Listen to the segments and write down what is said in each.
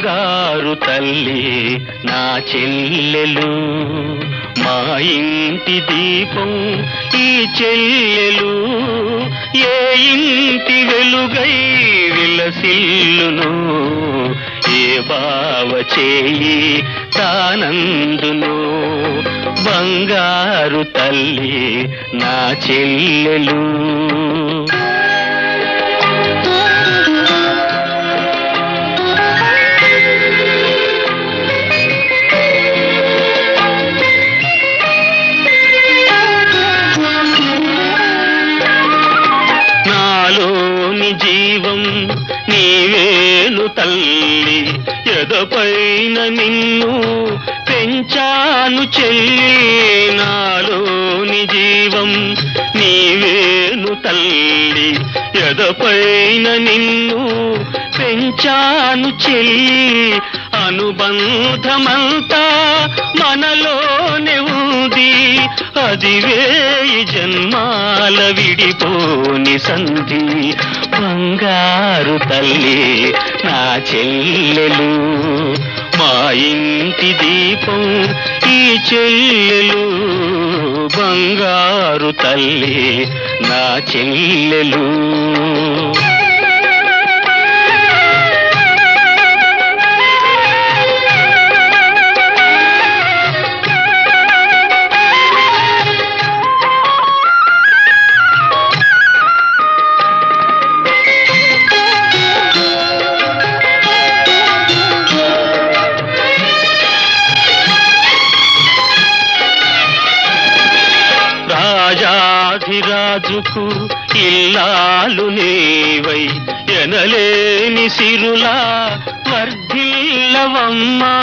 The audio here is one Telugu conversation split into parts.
బంగారు తల్లి నా చెల్లెలు మా ఇంటి దీపం ఈ చెల్లెలు ఏ ఇంటి వెలుగై విలసిల్లును ఏ బావ చేయి తానందును బంగారు తల్లి నా చెల్లెలు నాలోని జీవం నీవేను తల్లి ఎదపైన నిన్ను పెంచాను చెల్లి నాలోని జీవం నీవేను తల్లి ఎదపైన నిన్ను పెంచాను చెల్లి అనుబంధమంతా మనలోనే ఉంది అది వేయి జన్మాల విడిపోని సంధి బంగారు తల్లి నా చెల్లెలు మా ఇంటి దీపం ఈ చెల్లెలు బంగారు తల్లి నా చెల్లెలు రాజాధిరాజుకు ఇల్లాలు నీవై ఎనలేని సిరులా వర్ధిల్లవమ్మా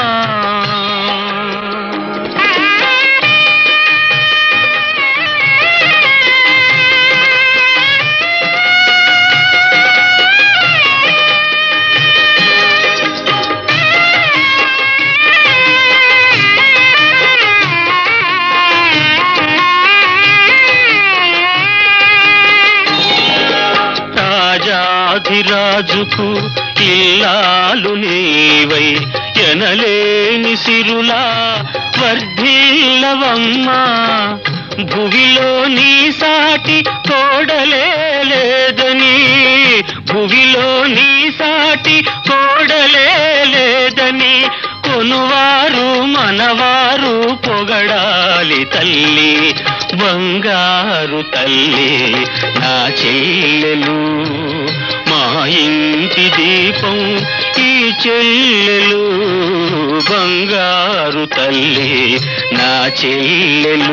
రాజాధిరాజుకు ఇల్లాలు నీవై ఎనలేని సిరులా వర్ధిల్లవమ్మా భువిలో నీ సాటి కోడలే లేదని భువిలో నీ సాటి కోడలే లేదని కొనువారు మనవారు పొగడాలి తల్లి బంగారు తల్లి నా చెల్లెలు మా ఇంటి దీపం ఈ చెల్లెలు బంగారు తల్లి నా చెల్లెలు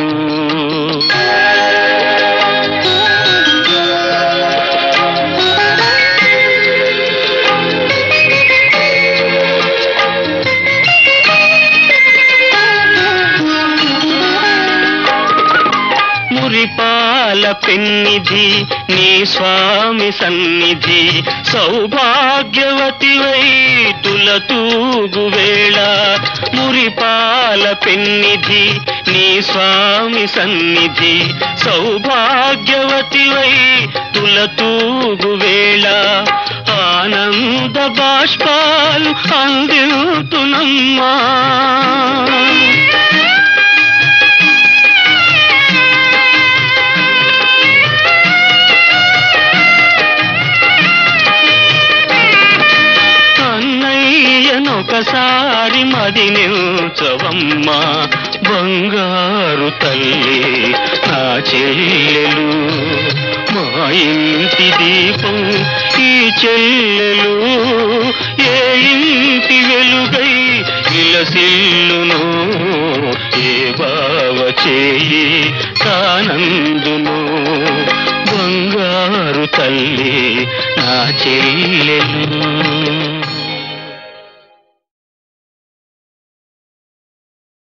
మురిపాల పెన్నిధి నీ స్వామి సన్నిధి సౌభాగ్యవతివై తులతూగు వేళ మురిపాల పెన్నిధి నీ స్వామి సన్నిధి సౌభాగ్యవతివై తులతూగు వేళ ఆనంద బాష్పాలు అందితునమ్మా అన్నయ్యనొకసారి మది నిల్చవమ్మా బంగారు తల్లి నా చెల్లెలు మా ఇంటి దీపం ఈ చెల్లెలు ఏ ఇంటి వెలుగై విలసిల్లును ఏ బావ చేయి కానందును బంగారు తల్లి నా చెల్లెలు